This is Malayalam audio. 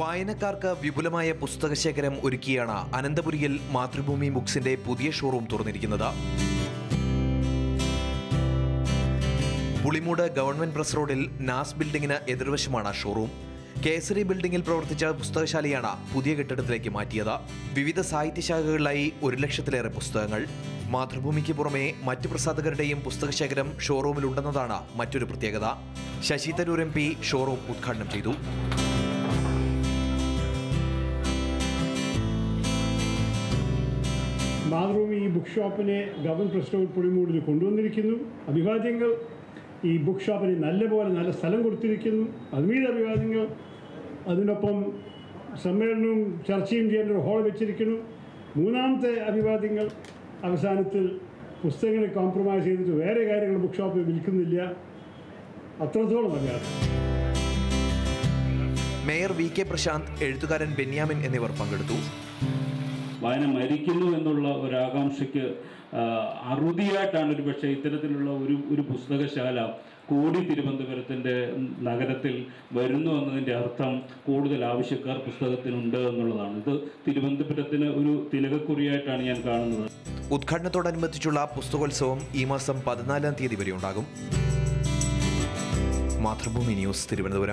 വായനക്കാർക്ക് വിപുലമായ പുസ്തകശേഖരം ഒരുക്കിയാണ് അനന്തപുരിയിൽ മാതൃഭൂമി ബുക്സിന്റെ പുതിയ ഷോറൂം തുറന്നിരിക്കുന്നത് പുളിമൂട് ഗവൺമെന്റ് പ്രസ് റോഡിൽ നാസ് ബിൽഡിംഗിന് എതിർവശമാണ് ഷോറൂം കേസരി ബിൽഡിംഗിൽ പ്രവർത്തിച്ച പുസ്തകശാലയാണ് പുതിയ കെട്ടിടത്തിലേക്ക് മാറ്റിയത് വിവിധ സാഹിത്യശാഖകളിലായി ഒരു ലക്ഷത്തിലേറെ പുസ്തകങ്ങൾ മാതൃഭൂമിക്ക് പുറമെ മറ്റ് പ്രസാധകരുടെയും പുസ്തകശേഖരം ഷോറൂമിലുണ്ടെന്നതാണ് മറ്റൊരു പ്രത്യേകത Shashi Tharoor M P showroom ഉദ്ഘാടനം ചെയ്തു മാതൃഭൂമി ഈ ബുക്ക് ഷോപ്പിനെ ഗവൺ പ്രസ് റോഡ് പുളിമൂടിൽ കൊണ്ടുവന്നിരിക്കുന്നു അഭിവാദ്യങ്ങൾ ഈ ബുക്ക് ഷോപ്പിന് നല്ലപോലെ നല്ല സ്ഥലം കൊടുത്തിരിക്കുന്നു അതുമീത അഭിവാദ്യങ്ങൾ അതിനൊപ്പം സമ്മേളനവും ചർച്ചയും ചെയ്യേണ്ട ഒരു ഹോൾ വെച്ചിരിക്കുന്നു മൂന്നാമത്തെ അഭിവാദ്യങ്ങൾ അവസാനത്തിൽ പുസ്തകങ്ങളെ കോംപ്രമൈസ് ചെയ്തിട്ട് വേറെ കാര്യങ്ങൾ ബുക്ക് ഷോപ്പിൽ വിൽക്കുന്നില്ല അത്രത്തോളം അഭിവാദ്യം മേയർ വി കെ പ്രശാന്ത് എഴുത്തുകാരൻ ബെന്യാമിൻ എന്നിവർ പങ്കെടുത്തു വായന മരിക്കുന്നു എന്നുള്ള ഒരു ആകാംക്ഷയ്ക്ക് ആ, അറുതിയായിട്ടാണ് ഒരു പക്ഷേ ഇത്തരത്തിലുള്ള ഒരു ഒരു പുസ്തകശാല കൂടി തിരുവനന്തപുരത്തിൻ്റെ നഗരത്തിൽ വരുന്നു എന്നതിൻ്റെ അർത്ഥം കൂടുതൽ ആവശ്യക്കാർ പുസ്തകത്തിനുണ്ട് എന്നുള്ളതാണ് ഇത് തിരുവനന്തപുരത്തിന് ഒരു തിലകക്കുറിയായിട്ടാണ് ഞാൻ കാണുന്നത് ഉദ്ഘാടനത്തോടനുബന്ധിച്ചുള്ള പുസ്തകോത്സവം ഈ മാസം പതിനാലാം തീയതി വരെ ഉണ്ടാകും മാതൃഭൂമി ന്യൂസ് തിരുവനന്തപുരം